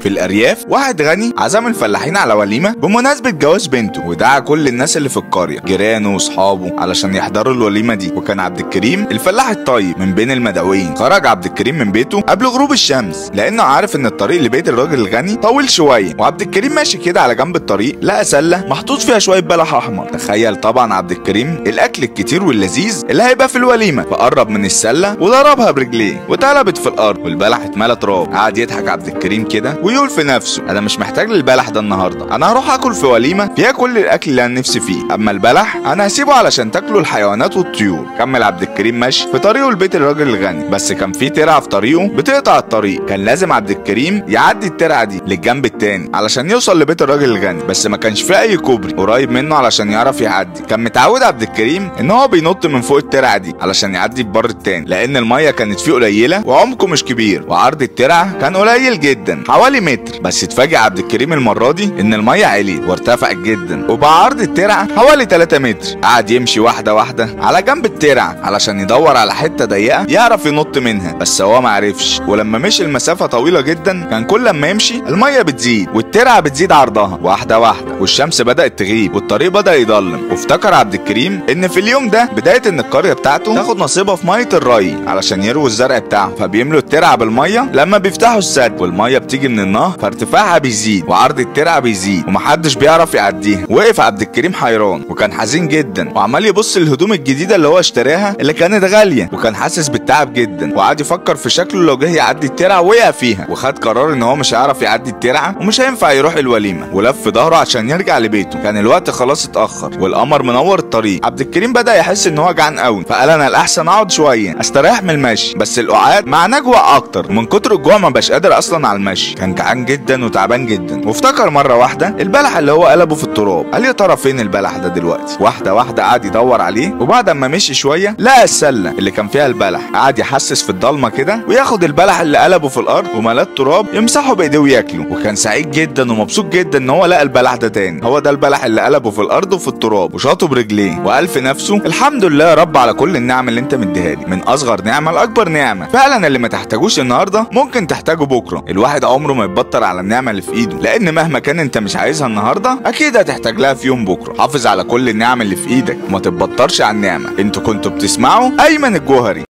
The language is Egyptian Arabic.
في الارياف واحد غني عزم الفلاحين على وليمه بمناسبه جواز بنته ودعا كل الناس اللي في القريه جيرانه واصحابه علشان يحضروا الوليمه دي وكان عبد الكريم الفلاح الطيب من بين المدعوين خرج عبد الكريم من بيته قبل غروب الشمس لانه عارف ان الطريق لبيت الراجل الغني طويل شويه وعبد الكريم ماشي كده على جنب الطريق لقى سله محطوط فيها شويه بلح احمر تخيل طبعا عبد الكريم الاكل الكتير واللذيذ اللي هيبقى في الوليمه فقرب من السله وضربها برجليه واتقلبت في الارض والبلح اتملى تراب قعد يضحك عبد الكريم كده ويقول في نفسه انا مش محتاج للبلح ده النهارده انا هروح اكل في وليمه فيها كل الاكل اللي انا نفسي فيه اما البلح انا هسيبه علشان تاكله الحيوانات والطيور كمل عبد الكريم ماشي في طريقه لبيت الراجل الغني بس كان في ترعه في طريقه بتقطع الطريق كان لازم عبد الكريم يعدي الترعه دي للجنب التاني علشان يوصل لبيت الراجل الغني بس ما كانش في اي كوبري قريب منه علشان يعرف يعدي كان متعود عبد الكريم ان هو بينط من فوق الترعه دي علشان يعدي البر التاني لان الميه كانت فيه قليله وعمقه مش كبير وعرض الترعه كان قليل جدا حوالي متر بس اتفاجئ عبد الكريم المره دي ان الميه عليت وارتفعت جدا وبقى عرض الترعه حوالي 3 متر قعد يمشي واحده واحده على جنب الترعه علشان يدور على حته ضيقه يعرف ينط منها بس هو ما عرفش ولما مشي المسافه طويله جدا كان كل لما يمشي الميه بتزيد والترعه بتزيد عرضها واحده واحده والشمس بدات تغيب والطريق بدا يضلم وافتكر عبد الكريم ان في اليوم ده بدايه ان القريه بتاعته تاخد نصيبها في ميه الري علشان يرووا الزرع بتاعهم فبيملوا الترعه بالميه لما بيفتحوا السد والميه بتيجي من النهر فارتفاعها بيزيد وعرض الترعه بيزيد ومحدش بيعرف يعديها وقف عبد الكريم حيران وكان حزين جدا وعمال يبص للهدوم الجديده اللي هو اشتراها اللي كانت غاليه وكان حاسس بالتعب جدا وقعد يفكر في شكله لو جه يعدي الترعه وقع فيها وخد قرار ان هو مش هيعرف يعدي الترعه ومش هينفع يروح الوليمه ولف ظهره عشان يرجع لبيته كان الوقت خلاص اتاخر والقمر منور الطريق عبد الكريم بدا يحس ان هو جعان قوي فقال انا الاحسن اقعد شويه استريح من المشي بس القعاد مع نجوى اكتر من كتر الجوع ما بقاش قادر اصلا على المشي كان جعان جدا وتعبان جدا وافتكر مره واحده البلح اللي هو قلبه في التراب قال يا ترى فين البلح ده دلوقتي واحده واحده قعد يدور عليه وبعد ما مشي شويه لقى السله اللي كان فيها البلح قعد يحسس في الضلمه كده وياخد البلح اللي قلبه في الارض وملاه تراب يمسحه بايديه وياكله وكان سعيد جدا ومبسوط جدا ان هو لقى البلح ده تاني هو ده البلح اللي قلبه في الارض وفي التراب وشاطه برجليه وقال في نفسه الحمد لله يا رب على كل النعم اللي انت مديها لي من اصغر نعمه لاكبر نعمه فعلا اللي ما تحتاجوش النهارده ممكن تحتاجه بكره الواحد عمره ما يتبطل على النعمه اللي في ايده لان مهما كان انت مش عايزها النهارده اكيد هتحتاج لها في يوم بكره حافظ على كل النعم اللي في ايدك وما تتبطرش على النعمه انتوا كنتوا بتسمعوا ايمن الجوهري